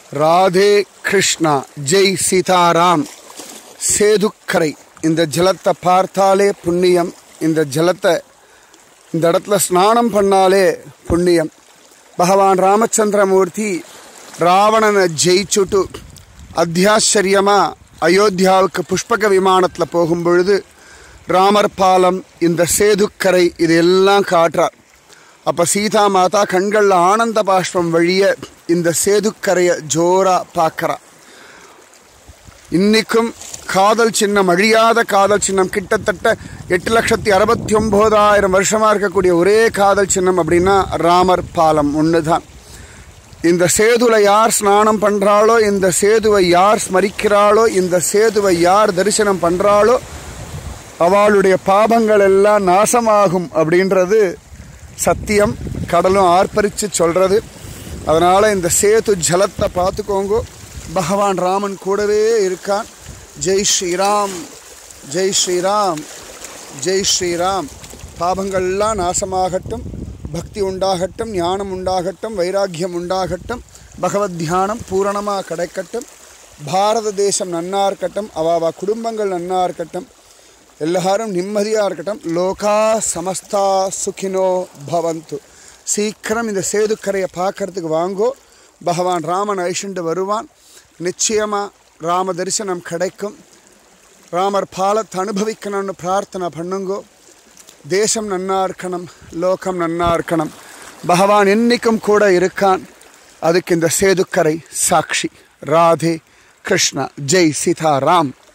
ராதே கிருஷ்ணா ஜெய் சீதாராம் சேதுக்கரை இந்த ஜலத்தை பார்த்தாலே புண்ணியம் இந்த ஜலத்தை இந்த இடத்துல ஸ்நானம் பண்ணாலே புண்ணியம் பகவான் ராமச்சந்திரமூர்த்தி ராவணனை ஜெயிச்சுட்டு அத்தியாச்சரியமா அயோத்தியாவுக்கு புஷ்பக விமானத்தில் போகும் பொழுது ராமர் பாலம் இந்த சேதுக்கரை இது எல்லாம் காட்டுறார் அப்ப சீதா மாதா கண்கள்ல ஆனந்த பாஷ்பம் வழிய இந்த சேதுக்கரையை ஜோரா பார்க்கறா இன்னைக்கும் காதல் சின்னம் அழியாத காதல் சின்னம் கிட்டத்தட்ட எட்டு லட்சத்தி அறுபத்தி ஒன்பதாயிரம் வருஷமா இருக்கக்கூடிய ஒரே காதல் சின்னம் அப்படின்னா ராமர் பாலம் ஒண்ணுதான் இந்த சேதுல யார் ஸ்நானம் பண்றாளோ இந்த சேதுவை யார் ஸ்மரிக்கிறாளோ இந்த சேதுவை யார் தரிசனம் பண்றாளோ அவளுடைய பாபங்கள் எல்லாம் நாசமாகும் அப்படின்றது சத்தியம் கடலும் ஆர்ப்பரிச்சு சொல்றது அதனால இந்த சேது ஜலத்தை பார்த்துக்கோங்க பகவான் ராமன் கூடவே இருக்கான் ஜெய் ஸ்ரீராம் ஜெய் ஸ்ரீராம் ஜெய் ஸ்ரீராம் பாபங்கள்லாம் நாசமாகட்டும் பக்தி உண்டாகட்டும் ஞானம் உண்டாகட்டும் வைராக்கியம் உண்டாகட்டும் பகவத் தியானம் பூரணமாக கிடைக்கட்டும் பாரத தேசம் நன்னா இருக்கட்டும் அவாவா குடும்பங்கள் நன்னா இருக்கட்டும் எல்லாரும் நிம்மதியாக இருக்கட்டும் லோகா சமஸ்தா சுகினோ பவந்து சீக்கிரம் இந்த சேதுக்கரையை பார்க்கறதுக்கு வாங்கோ பகவான் ராமன் ஐஷண்டு வருவான் நிச்சயமாக ராம தரிசனம் கிடைக்கும் ராமர் பாலத்தை அனுபவிக்கணும்னு பிரார்த்தனை பண்ணுங்கோ தேசம் நன்னா இருக்கணும் லோகம் நன்னா இருக்கணும் பகவான் என்னைக்கும் கூட இருக்கான் அதுக்கு இந்த சேதுக்கரை சாட்சி ராதே கிருஷ்ணா ஜெய் சீதாராம்